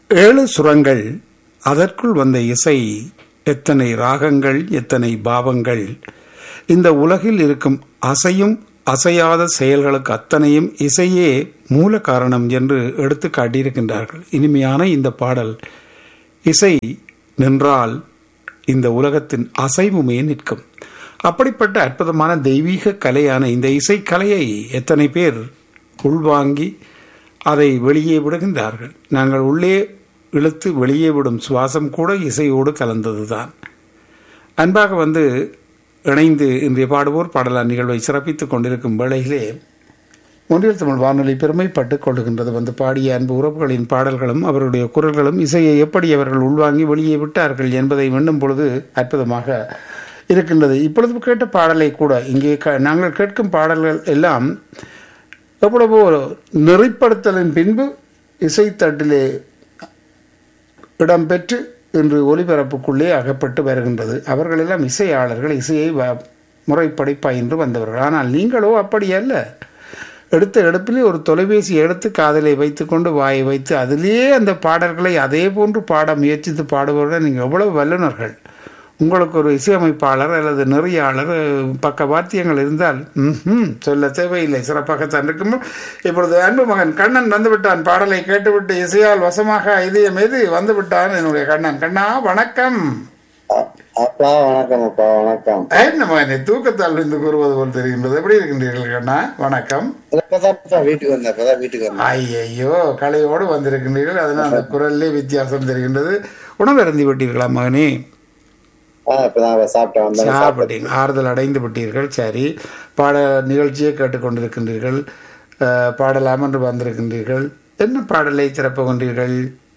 ஏழு சுரங்கள் அதற்குள் வந்த இசை எத்தனை ராகங்கள் எத்தனை பாவங்கள் இந்த உலகில் இருக்கும் அசையும் அசையாத செயல்களுக்கு அத்தனையும் இசையே மூல காரணம் என்று எடுத்து காட்டியிருக்கின்றார்கள் இனிமையான இந்த பாடல் இசை நின்றால் இந்த உலகத்தின் அசைவுமே நிற்கும் அப்படிப்பட்ட அற்புதமான தெய்வீக கலையான இந்த இசைக்கலையை எத்தனை பேர் உள்வாங்கி அதை வெளியே விடுகின்றார்கள் நாங்கள் உள்ளே இழுத்து வெளியே விடும் சுவாசம் கூட இசையோடு கலந்ததுதான் அன்பாக வந்து இணைந்து இன்றைய பாடுவோர் பாடலார் நிகழ்வை சிறப்பித்துக் கொண்டிருக்கும் வேளையிலே ஒன்றியல் தமிழ் வானொலி பெருமைப்பட்டுக் கொள்ளுகின்றது வந்து பாடிய அன்பு உறவுகளின் பாடல்களும் அவருடைய குரல்களும் இசையை எப்படி அவர்கள் உள்வாங்கி வெளியே விட்டார்கள் என்பதை எண்ணும் பொழுது அற்புதமாக இருக்கின்றது இப்பொழுது கேட்ட பாடலை கூட இங்கே க- நாங்கள் கேட்கும் பாடல்கள் எல்லாம் எவ்வளவோ நெறிப்படுத்தலின் பின்பு இசைத்தட்டிலே இடம்பெற்று இன்று ஒலிபரப்புக்குள்ளே அகப்பட்டு வருகின்றது அவர்களெல்லாம் இசையாளர்கள் இசையை வ- முறைப்படி பயின்று வந்தவர்கள் ஆனால் நீங்களோ அப்படி அல்ல எடுத்த எடுப்பிலே ஒரு தொலைபேசி எடுத்து காதலை வைத்துக்கொண்டு வாயை வைத்து அதிலேயே அந்த பாடல்களை அதே போன்று பாட முயற்சித்து பாடுபவர்கள் நீங்கள் எவ்வளவு வல்லுநர்கள் உங்களுக்கு ஒரு இசையமைப்பாளர் அல்லது நெறியாளர் பக்க வாத்தியங்கள் இருந்தால் ம்ஹும், சொல்ல தேவையில்லை சிறப்பாகத்தான் இருக்கும் இப்பொழுது அன்பு மகன் கண்ணன் வந்து விட்டான் பாடலை கேட்டுவிட்டு இசையால் வசமாக இதயம் எது வந்து விட்டான் என்னுடைய கண்ணன் கண்ணா வணக்கம் அ- அப்பா வணக்கம் அப்பா வணக்கம் என்ன மகனே தூக்கத்தால் விழுந்து கூறுவது போல் தெரிகின்றது எப்படி இருக்கின்றீர்கள் கண்ணா வணக்கம் இப்பதான் அப்பா வீட்டுக்கு வந்தேன் இப்பதான் வீட்டுக்கு வந்தேன் ஐயையோ கலையோடு வந்திருக்கின்றீர்கள் அதனால் அந்த குரல்லே வித்தியாசம் தெரிகின்றது உணவு அருந்தி விட்டீர்களா மகனே ஆஹ் இப்பதான் அவ சாப்பிட்டேன் வந்தேன் சாப்பிட்டீங்க ஆறுதல் அடைந்து விட்டீர்கள் சரி பாட நிகழ்ச்சியை கேட்டுக்கொண்டிருக்கின்றீர்கள் அஹ், பாடலாம் என்று வந்திருக்கின்றீர்கள் என்ன பாடலை சிறப்பு கொண்டீர்கள்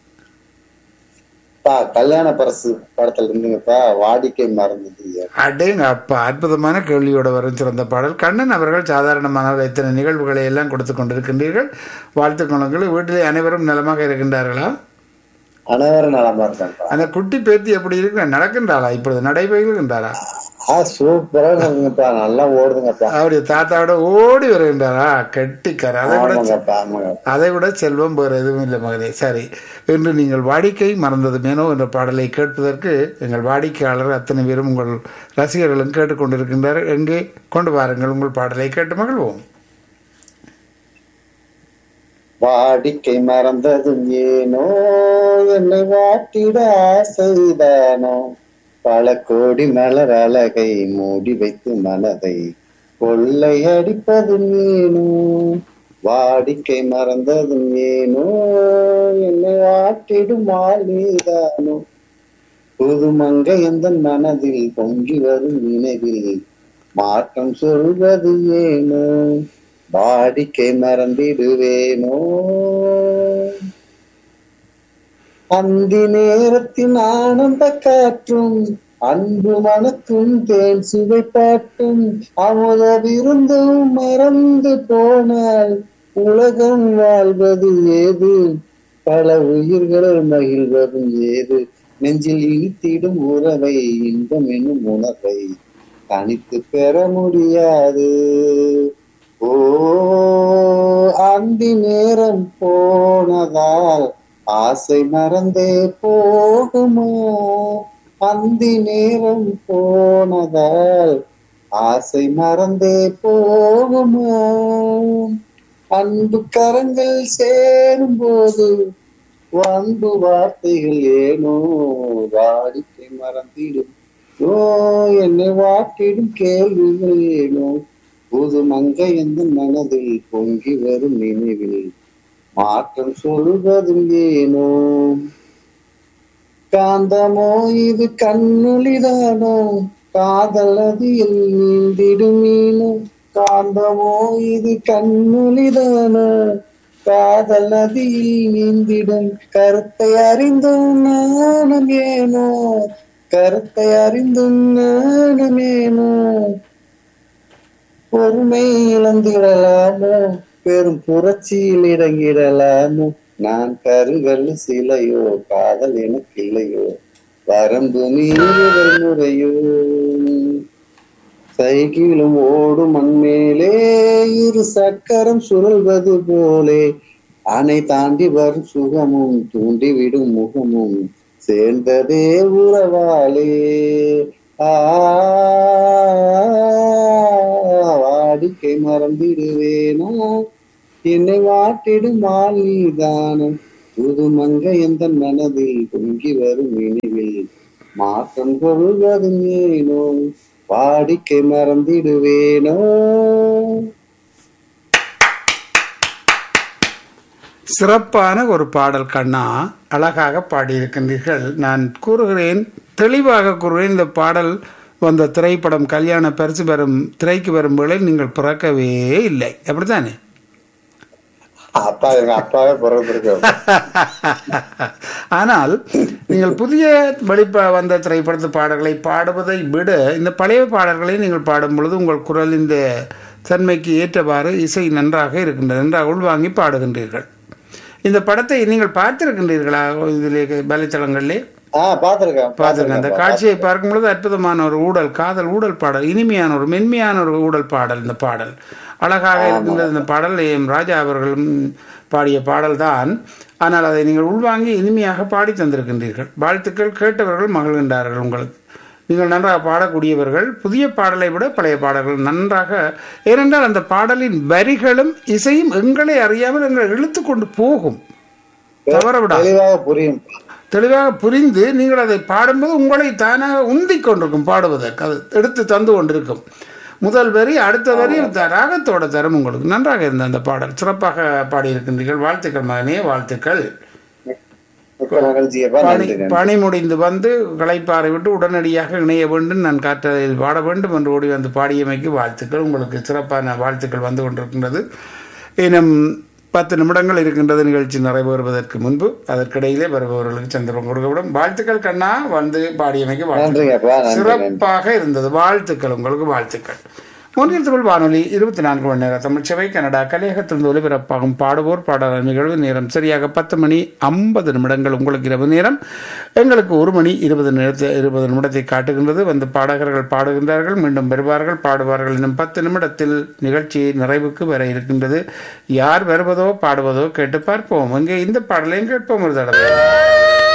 அப்பா கல்யாண பரசு படத்துல இருந்துங்கப்பா வாடிக்கை மறந்தது அடேங்க அப்பா அற்புதமான கேள்வியோட வரும் சிறந்த பாடல் கண்ணன் அவர்கள் சாதாரணமான இத்தனை நிகழ்வுகளை எல்லாம் கொடுத்து கொண்டிருக்கின்றீர்கள் வாழ்த்துக் கொள்ளுங்கள் வீட்டிலே அனைவரும் நலமாக இருக்கின்றார்களா அனைவரும் நலமா இருக்காங்கப்பா அந்த குட்டி பேத்தி எப்படி இருக்கு நடக்கின்றாளா இப்பொழுது நடைபெறுகின்றாரா ஆ சூப்பரா இருக்குங்கப்பா நல்லா ஓடுதுங்கப்பா அவருடைய தாத்தாவோட ஓடி வருகின்றாரா கெட்டிக்கார அதை விட ஆமாங்கப்பா ஆமாங்க அதை விட செல்வம் வேறு எதுவும் இல்லை மகனே சரி இன்று நீங்கள் வாடிக்கை மறந்தது மேனோ என்ற பாடலை கேட்பதற்கு எங்கள் வாடிக்கையாளர் அத்தனை பேரும் உங்கள் ரசிகர்களும் கேட்டுக்கொண்டிருக்கின்றார் எங்கே கொண்டு வாருங்கள் உங்கள் பாடலை கேட்டு மகிழ்வோம் வாடிக்கை மறந்ததும் ஏனோ என்னை வாட்டிட ஆசைதானோ பல கோடி மலர் அழகை மூடி வைத்து மனதை கொள்ளை அடிப்பதும் ஏனோ வாடிக்கை மறந்ததும் ஏனோ என்னை வாட்டிடும் ஆளேதானோ புதுமங்கை எந்த மனதில் பொங்கி வரும் நினைவில் மாற்றம் சொல்வது ஏனோ வாடிக்கை மறந்திடுவேனோ அந்தி நேரத்தின் ஆனந்த காற்றும் அன்பு மணக்கும் தேன் சுவை பாட்டும் அமுத விருந்தும் மறந்து போனால் உலகம் வாழ்வது ஏது பல உயிர்கள் மகிழ்வதும் ஏது நெஞ்சில் இனித்திடும் உறவை இன்பம் என்னும் உணர்வை தனித்து பெற முடியாது ஓ அந்தி நேரம் போனதால் ஆசை மறந்தே போகுமா அந்தி நேரம் போனதால் ஆசை மறந்தே போகுமா அன்பு கரங்கள் சேரும் போது அன்பு வார்த்தைகள் ஏனோ வாடிக்கை மறந்திடும் ஓ என்னை வாட்டிடும் கேள்விகள் ஏனோ புது மங்கை எந்த மனதில் பொங்கி வரும் நினைவில் மாற்றம் சொல்வதும் ஏனோ காந்தமோ இது கண்ணுளிதானோ காதல் நதியில் நீந்திடும் மீனோ காந்தமோ இது கண்ணுளிதானோ காதல் நதியில் நீந்திடும் கருத்தை அறிந்தும் நானும் ஏனோ கருத்தை அறிந்தும் நானும் ஏனோ பொறுமை இழந்திடலாமோ பெரும் புரட்சியில் இறங்கிடலாமோ நான் கருகல் சிலையோ காதல் எனக்கு இல்லையோ வரம்பு மீறுதல் முறையோ சைக்கிளும் ஓடும் மண்மேலே இரு சக்கரம் சுழல்வது போலே ஆனை தாண்டி வரும் சுகமும் தூண்டிவிடும் முகமும் சேர்ந்ததே உறவாளே ஆ, வாடிக்கை மறந்திடுவேனா என்னை வாட்டிடும் மாலிதானம் புது மங்கை எந்த மனதில் பொங்கி வரும் நினைவில் மாற்றம் கொள்வதும் ஏனோ வாடிக்கை மறந்திடுவேனோ சிறப்பான ஒரு பாடல் கண்ணா அழகாக பாடியிருக்கின்றீர்கள் நான் கூறுகிறேன் தெளிவாக கூறுகிறேன் இந்த பாடல் வந்த திரைப்படம் கல்யாண பரிசு பெறும் திரைக்கு வரும் வேளை நீங்கள் பிறக்கவே இல்லை அப்படித்தானே அப்பா எங்க அப்பாவே பிறந்திருக்க ஆனால் நீங்கள் புதிய வெளிப்ப வந்த திரைப்படத்து பாடல்களை பாடுவதை விட இந்த பழைய பாடல்களை நீங்கள் பாடும் பொழுது உங்கள் குரல் இந்த தன்மைக்கு ஏற்றவாறு இசை நன்றாக இருக்கின்றது நன்றாக உள்வாங்கி பாடுகின்றீர்கள் இந்த படத்தை நீங்கள் பார்த்திருக்கின்றீர்களா இதிலே வலைத்தளங்களிலே ஆஹ் பாத்திருக்கேன் பார்த்துருக்கேன் அந்த காட்சியை பார்க்கும் பொழுது அற்புதமான ஒரு ஊடல் காதல் ஊடல் பாடல் இனிமையான ஒரு மென்மையான ஒரு ஊடல் பாடல் இந்த பாடல் அழகாக இருக்கின்றது இந்த பாடல் எம் ராஜா அவர்கள் ம், பாடிய பாடல் தான் ஆனால் அதை நீங்கள் உள்வாங்கி இனிமையாக பாடி தந்திருக்கின்றீர்கள் வாழ்த்துக்கள் கேட்டவர்கள் மகிழ்கின்றார்கள் உங்களுக்கு நீங்கள் நன்றாக பாடக்கூடியவர்கள் புதிய பாடலை விட பழைய பாடல்கள் நன்றாக ஏனென்றால் அந்த பாடலின் வரிகளும் இசையும் எங்களை அறியாமல் எங்களை இழுத்து கொண்டு போகும் தவற விடாது தெளிவாக புரியும் தெளிவாக புரிந்து நீங்கள் அதை பாடும்போது உங்களை தானாக உந்திக் கொண்டிருக்கும் பாடுவதற்கு அது எடுத்து தந்து கொண்டிருக்கும் முதல் வரி அடுத்த வரி த- ராகத்தோட தரும் உங்களுக்கு நன்றாக இருந்த அந்த பாடல் சிறப்பாக பாடியிருக்கின்றீர்கள் வாழ்த்துக்கள் மகனே வாழ்த்துக்கள் மிக்க மகிழ்ச்சியப்பா பணி நன்றி நன்றி பணி முடிந்து வந்து களைப்பாறை விட்டு உடனடியாக இணைய வேண்டும் நான் காற்றலில் பாட வேண்டும் என்று ஓடி வந்து பாடியமைக்கு வாழ்த்துக்கள் உங்களுக்கு சிறப்பான வாழ்த்துக்கள் வந்து கொண்டிருக்கின்றது இன்னும் பத்து நிமிடங்கள் இருக்கின்றது நிகழ்ச்சி நிறைவேறுவதற்கு முன்பு அதற்கிடையிலே வருபவர்களுக்கு சந்திரன் கொடுக்கப்படும் வாழ்த்துக்கள் கண்ணா வந்து பாடியமைக்கு வாழ்த்துக்கள் நன்றிங்கப்பா நன்றி நன்றி சிறப்பாக இருந்தது வாழ்த்துக்கள் உங்களுக்கு வாழ்த்துக்கள் ஒன்றில் தமிழ் வானொலி இருபத்தி நான்கு மணி நேர தமிழ்ச்சபை கனடா கலையகத்திலிருந்து ஒலிபரப்பாகும் பாடுவோர் பாடல் நிகழ்வு நேரம் சரியாக பத்து மணி ஐம்பது நிமிடங்கள் உங்களுக்கு இரவு நேரம் எங்களுக்கு ஒரு மணி இருபது நேரத்தை இருபது நிமிடத்தை காட்டுகின்றது வந்து பாடகர்கள் பாடுகின்றார்கள் மீண்டும் வருவார்கள் பாடுவார்கள் இன்னும் பத்து நிமிடத்தில் நிகழ்ச்சி நிறைவுக்கு வர இருக்கின்றது யார் வருவதோ பாடுவதோ கேட்டு பார்ப்போம் இங்கே இந்த பாடலையும் கேட்போம் ஒரு தடவை